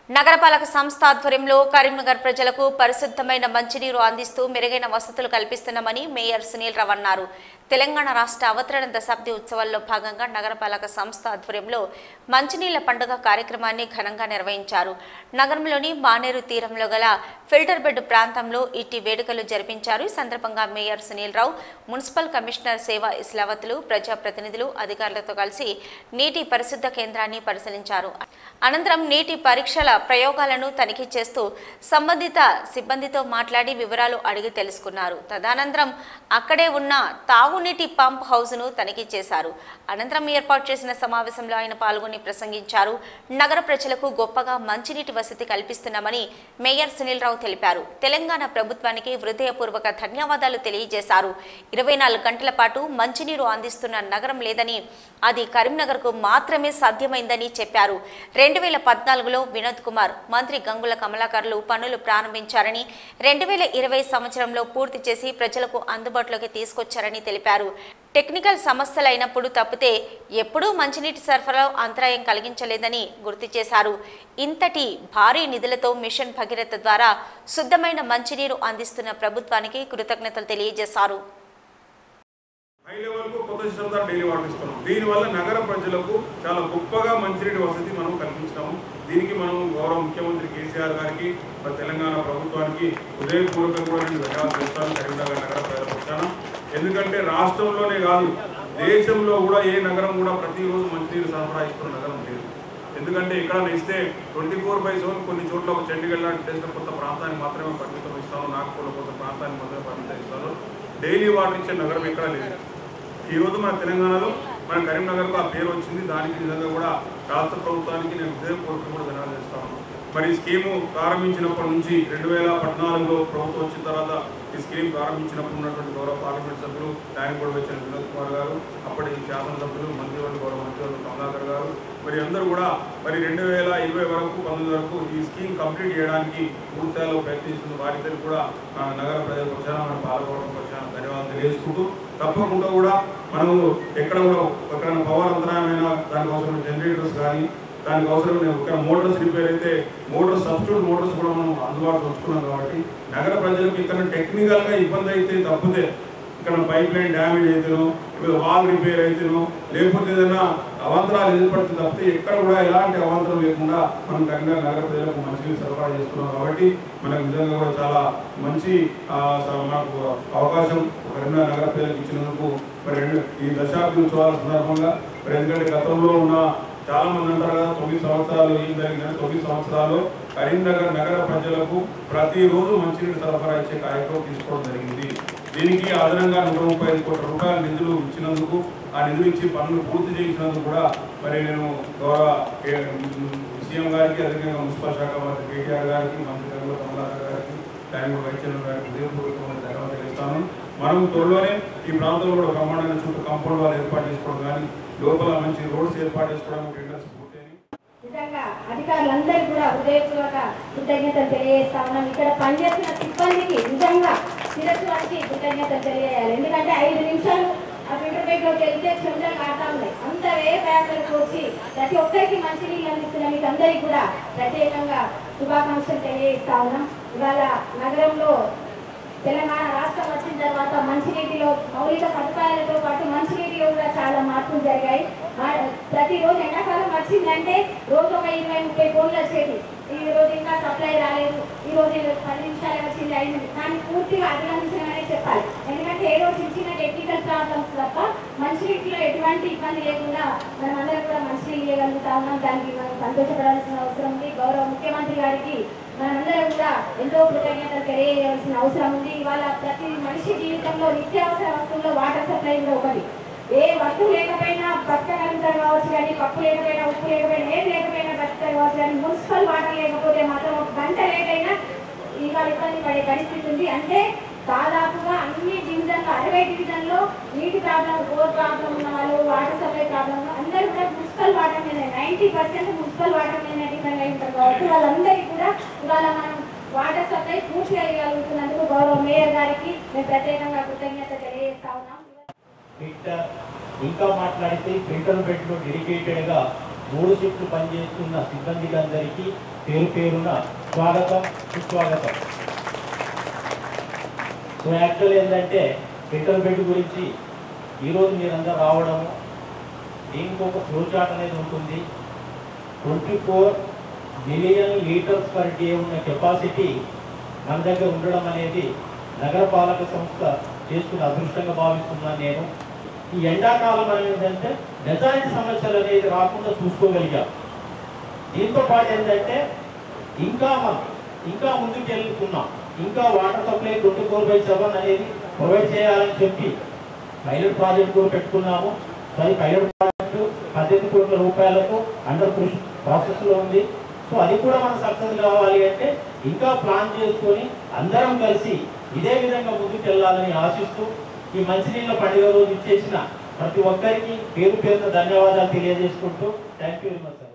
నగరపాలక సంస్థ ఆధ్వర్యంలో కరీంనగర్ ప్రజలకు పరిశుద్ధమైన మంచినీరు అందిస్తూ మెరుగైన వసతులు కల్పిస్తున్నామని మేయర్ సునీల్ రావు అన్నారు తెలంగాణ రాష్ట్ర అవతరణ దశాబ్ది ఉత్సవాల్లో భాగంగా నగరపాలక సంస్థ ఆధ్వర్యంలో మంచినీళ్ల పండుగ కార్యక్రమాన్ని ఘనంగా నిర్వహించారు నగరంలోని మానేరు తీరంలో గల ఫిల్టర్ బెడ్ ప్రాంతంలో ఇట్టి వేడుకలు జరిపించారు ఈ సందర్భంగా mayor Sunil Rao municipal commissioner సేవా ఇస్లావతులు ప్రజాప్రతినిధులు అధికారులతో కలిసి నీటి పరిశుద్ధ కేంద్రాన్ని పరిశీలించారు అనంతరం నీటి పరీక్షల ప్రయోగాలను తనిఖీ చేస్తూ సంబంధిత సిబ్బందితో మాట్లాడి వివరాలు అడిగి తెలుసుకున్నారు తదనంతరం అక్కడే ఉన్న తాగునీటి పంప్ హౌస్ను తనిఖీ చేశారు అనంతరం ఏర్పాటు చేసిన సమావేశంలో ఆయన పాల్గొని ప్రసంగించారు నగర ప్రజలకు గొప్పగా మంచినీటి వసతి కల్పిస్తున్నామని మేయర్ సునీల్ రావు తెలిపారు తెలంగాణ ప్రభుత్వానికి హృదయపూర్వక ధన్యవాదాలు తెలియజేశారు ఇరవై నాలుగు గంటల పాటు మంచినీరు అందిస్తున్న నగరం లేదని అది కరీంనగర్కు మాత్రమే సాధ్యమైందని చెప్పారు రెండు వేల పద్నాలుగులో వినోద్ కుమార్ మంత్రి గంగుల కమలాకర్లు పనులు ప్రారంభించారని రెండు వేల ఇరవై సంవత్సరంలో పూర్తి చేసి ప్రజలకు అందుబాటులోకి తీసుకొచ్చారని తెలిపారు టెక్నికల్ సమస్యలు అయినప్పుడు తప్పితే ఎప్పుడూ మంచినీటి సరఫరా అంతరాయం కలిగించలేదని గుర్తు చేశారు ఇంతటి భారీ నిధులతో మిషన్ భగీరథ ద్వారా శుద్ధమైన మంచినీరు అందిస్తున్న ప్రభుత్వానికి కృతజ్ఞతలు తెలియజేశారు హై లెవెల్కు కొత్త సిస్టమ్ ద్వారా డైలీ వాటర్ ఇస్తున్నాం దీనివల్ల నగర ప్రజలకు చాలా గొప్పగా మంచినీటి వసతి మనం కల్పించినాము దీనికి మనం గౌరవ ముఖ్యమంత్రి కేసీఆర్ గారికి మన తెలంగాణ ప్రభుత్వానికి హృదయపూర్వకంగా నేను ధన్యవాదాలు చేస్తాను కరీంనగర్ నగర ప్రజల పక్షాన ఎందుకంటే రాష్ట్రంలోనే కాదు దేశంలో కూడా ఏ నగరం కూడా ప్రతిరోజు మంచినీరు సరఫరా ఇస్తున్న నగరం లేదు ఎందుకంటే ఇక్కడ ఇస్తే ట్వంటీ ఫోర్ బై సెవెన్ కొన్ని చోట్ల ఒక చండీగఢ్ లాంటి దేశం కొత్త ప్రాంతానికి మాత్రమే పరిమితం ఇస్తాను నాగపూర్లో కొత్త ప్రాంతానికి మాత్రమే పరిమితం ఇస్తాను డైలీ వాటర్ ఇచ్చే నగరం ఎక్కడ లేదు ఈ రోజు మన తెలంగాణలో మన కరీంనగర్కు ఆ పేరు వచ్చింది దానికి నిజంగా కూడా రాష్ట్ర ప్రభుత్వానికి నేను హృదయపూర్వకంగా కూడా ధన్యవాదాలు చేస్తాను మరి ఈ స్కీము ప్రారంభించినప్పటి నుంచి రెండు వేల పద్నాలుగులో ప్రభుత్వం వచ్చిన తర్వాత ఈ స్కీమ్ ప్రారంభించినప్పుడు ఉన్నటువంటి గౌరవ పార్లమెంట్ సభ్యులు దానికి కూడా వచ్చిన వినోద్ కుమార్ గారు అప్పటి శాసనసభ్యులు మంత్రివర్గ గౌరవ మంత్రివర్గ కమలాకర్ గారు మరి అందరూ కూడా మరి రెండు వేల ఇరవై వరకు పంతొమ్మిది వరకు ఈ స్కీమ్ కంప్లీట్ చేయడానికి పూర్తిస్థాయిలో ప్రయత్నిస్తున్న వారిద్దరికి కూడా ఆ, నగర ప్రజల పక్షాన మన పాల్గొనడం పక్షాన ధన్యవాదాలు తెలియజేసుకుంటూ తప్పకుండా కూడా మనము ఎక్కడ కూడా ఎక్కడైనా పవర్ అంతరాయమైన దానికోసం జనరేటర్స్ కానీ దానికి అవసరం ఇక్కడ మోటార్స్ రిపేర్ అయితే మోటార్ సబ్స్టిట్యూట్ మోటార్స్ కూడా మనం అందుబాటులో ఉంచుకున్నాం కాబట్టి నగర ప్రజలకు ఇక్కడ టెక్నికల్గా ఇబ్బంది అయితే తప్పితే ఇక్కడ పైప్ లైన్ డ్యామేజ్ అయితేనో ఇక్కడ వాల్ రిపేర్ అయితేనో లేకపోతే ఏదైనా అవాంతరాలు ఏర్పడితే తప్పితే ఎక్కడ కూడా ఎలాంటి అవాంతరం లేకుండా మనం కరీంనగర్ నగర ప్రజలకు మంచి సరఫరా చేస్తున్నాం కాబట్టి మనకు నిజంగా కూడా చాలా మంచి ఆ, స- మనకు అవకాశం కరీంనగర్ నగర ప్రజలకు ఇచ్చినందుకు మరి రెండు ఈ దశాబ్ది ఉత్సవాల సందర్భంగా మరి ఎందుకంటే గతంలో ఉన్న చాలా మంది అంటారు కదా తొమ్మిది సంవత్సరాలు ఏం జరిగిందని తొమ్మిది సంవత్సరాలు కరీంనగర్ నగర ప్రజలకు ప్రతిరోజు మంచినీటి సరఫరా ఇచ్చే కార్యక్రమం తీసుకోవడం జరిగింది దీనికి అదనంగా నూట ముప్పై ఐదు కోట్ల రూపాయల నిధులు ఇచ్చినందుకు ఆ నిధులు ఇచ్చి పనులు పూర్తి చేయించినందుకు కూడా మరి నేను గౌరవ ఏ- సీఎం గారికి అదేవిధంగా మున్సిపల్ శాఖ మంత్రి కేటీఆర్ గారికి మంత్రి గంగుల కమలాకర్ గారికి ట్యాంక్ వైద్యుల గారికి హృదయపూర్వకమైన ధన్యవాదాలు తెలియజేస్తాను మనం త్వరలోనే ఈ ప్రాంతంలో కూడా బ్రహ్మాండంగా చుట్టూ కాంపౌండ్ వాళ్ళు ఏర్పాటు చేసుకోవడం కానీ లోపల మంచి రోడ్స్ ఏర్పాటు చేసుకోవడం టెండర్స్ పూర్తయినాయి నిజంగా అధికారులందరికీ కూడా హృదయపూర్వక కృతజ్ఞతలు తెలియజేస్తా ఉన్నాం ఇక్కడ పనిచేస్తున్న సిబ్బందికి నిజంగా శిరస్సు వచ్చి కృతజ్ఞతలు తెలియజేయాలి ఎందుకంటే ఐదు నిమిషాలు ఆ ఫిల్టర్ లోకి వెళ్తే చెమటలు కాటా ఉన్నాయి అంత వే ప్రయాసాలకు వచ్చి ప్రతి ఒక్కరికి మంచి నీళ్ళు అందిస్తున్న మీకు అందరికీ కూడా ప్రత్యేకంగా శుభాకాంక్షలు తెలియజేస్తా ఉన్నాం ఇవాళ నగరంలో తెలంగాణ రాష్ట్రం వచ్చిన తర్వాత మంచినీటిలో మౌలిక సదుపాయాలతో పాటు మంచినీటిలో కూడా చాలా మార్పులు జరిగాయి మా- ప్రతిరోజు ఎండాకాలం వచ్చిందంటే రోజు ఒక ఇరవై ముప్పై ఫోన్లు వచ్చేది ఈ రోజు ఇంకా సప్లై రాలేదు ఈ రోజు పది నిమిషాలు వచ్చింది అయింది దాన్ని పూర్తిగా అభినందించడమనే చెప్పాలి ఎందుకంటే ఏదో చిన్న చిన్న టెక్నికల్ ప్రాబ్లమ్స్ తప్ప మంచినీటిలో ఎటువంటి ఇబ్బంది లేకుండా మనం అందరం కూడా మంచినీళ్ళు ఇవ్వగలుగుతా ఉన్నాం దానికి మనం సంతోషపడాల్సిన అవసరం ఉంది గౌరవ ముఖ్యమంత్రి గారికి మనందరం కూడా ఎంతో కృతజ్ఞతలు తెలియజేయాల్సిన అవసరం ఉంది ఇవాళ ప్రతి మనిషి జీవితంలో నిత్యావసర వస్తువుల్లో వాటర్ సప్లై కూడా ఒకటి ఏ వస్తువు లేకపోయినా బతకగలుగుతారు కావచ్చు కానీ పప్పు లేకపోయినా ఉప్పు లేకపోయినా ఏది లేకపోయినా బతకరు కావచ్చు కానీ మున్సిపల్ వాటర్ లేకపోతే మాత్రం ఒక గంట లేట్ అయినా ఇవాళ ఇబ్బంది పడే పరిస్థితి ఉంది అంటే దాదాపుగా అన్ని డివిజన్లు అరవై డివిజన్లో నీటి ప్రాబ్లం బోర్ ప్రాబ్లం ఉన్న వాళ్ళు వాటర్ సప్లై ప్రాబ్లం అందరూ కూడా మున్సిపల్ వాటర్ మీద నైంటీ పర్సెంట్ మున్సిపల్ వాటర్ మీద డిపెండ్ అయి ఉంటారు కాబట్టి వాళ్ళందరికీ కూడా ఇవాళ మనం వాటర్ సప్లై పూర్తి చేయగలుగుతున్నందుకు గౌరవ మేయర్ గారికి మేము ప్రత్యేకంగా కృతజ్ఞత తెలియజేస్తా ఉన్నాం ఫిల్టర్ ఇంకా మాట్లాడితే ఫిల్టర్ బెడ్లు డెడికేటెడ్గా మూడు షిఫ్ట్లు పనిచేస్తున్న సిబ్బందికందరికీ పేరు పేరున స్వాగతం సుస్వాగతం సో యాక్చువల్ ఏంటంటే పెట్రోల్ బెడ్ గురించి ఈరోజు మీరందరూ రావడము దీనికి ఒక ఫ్లో చార్ట్ అనేది ఉంటుంది twenty four million litres per day ఉన్న కెపాసిటీ మన దగ్గర ఉండడం అనేది నగరపాలక సంస్థ చేసుకున్న అదృష్టంగా భావిస్తున్నాను నేను ఈ ఎండాకాలం అనేది ఏంటంటే నిజాయితీ సమస్యలు అనేది రాకుండా చూసుకోగలిగాం దీంతో పాటు ఏంటంటే ఇంకా మనం ఇంకా ముందుకు వెళ్తున్నాం ఇంకా water supply twenty four by seven అనేది ప్రొవైడ్ చేయాలని చెప్పి పైలట్ ప్రాజెక్ట్ కూడా పెట్టుకున్నాము సో ఈ పైలట్ ప్రాజెక్టు పద్దెనిమిది కోట్ల రూపాయలకు అండర్ ప్రాసెస్ లో ఉంది సో అది కూడా మనం సక్సెస్ కావాలి అంటే ఇంకా ప్లాన్ చేసుకొని అందరం కలిసి ఇదే విధంగా ముందుకు వెళ్ళాలని ఆశిస్తూ ఈ మంచినీళ్ళ పండుగ రోజు ఇచ్చేసిన ప్రతి ఒక్కరికి పేరు పేరున ధన్యవాదాలు తెలియజేసుకుంటూ థ్యాంక్ యూ వెరీ మచ్